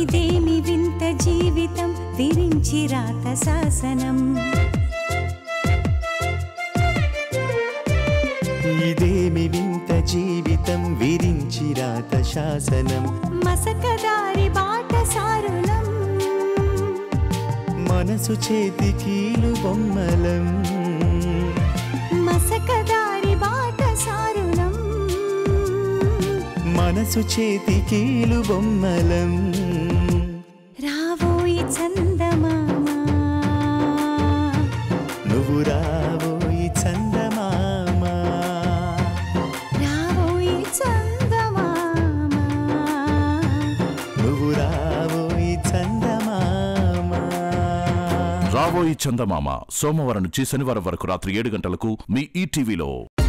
ఇదేమి వింత జీవితం విరించి రాత శాసనం ఇదేమి వింత జీవితం విరించి రాత శాసనం మసకదారి బాట సారులం మనసు చేతి కీలు బొమ్మలం మసకదారి బాట సారులం మనసు చేతి కీలు బొమ్మలం రావోయి చందమామ నువ్వు రాబోయి చందమామ రావోయి చందమామ నువ్వు రాబోయి చందమామ రాబోయి చందమామ సోమవారం నుంచి శనివారం వరకు రాత్రి ఏడు గంటలకు మీ ఈటీవీలో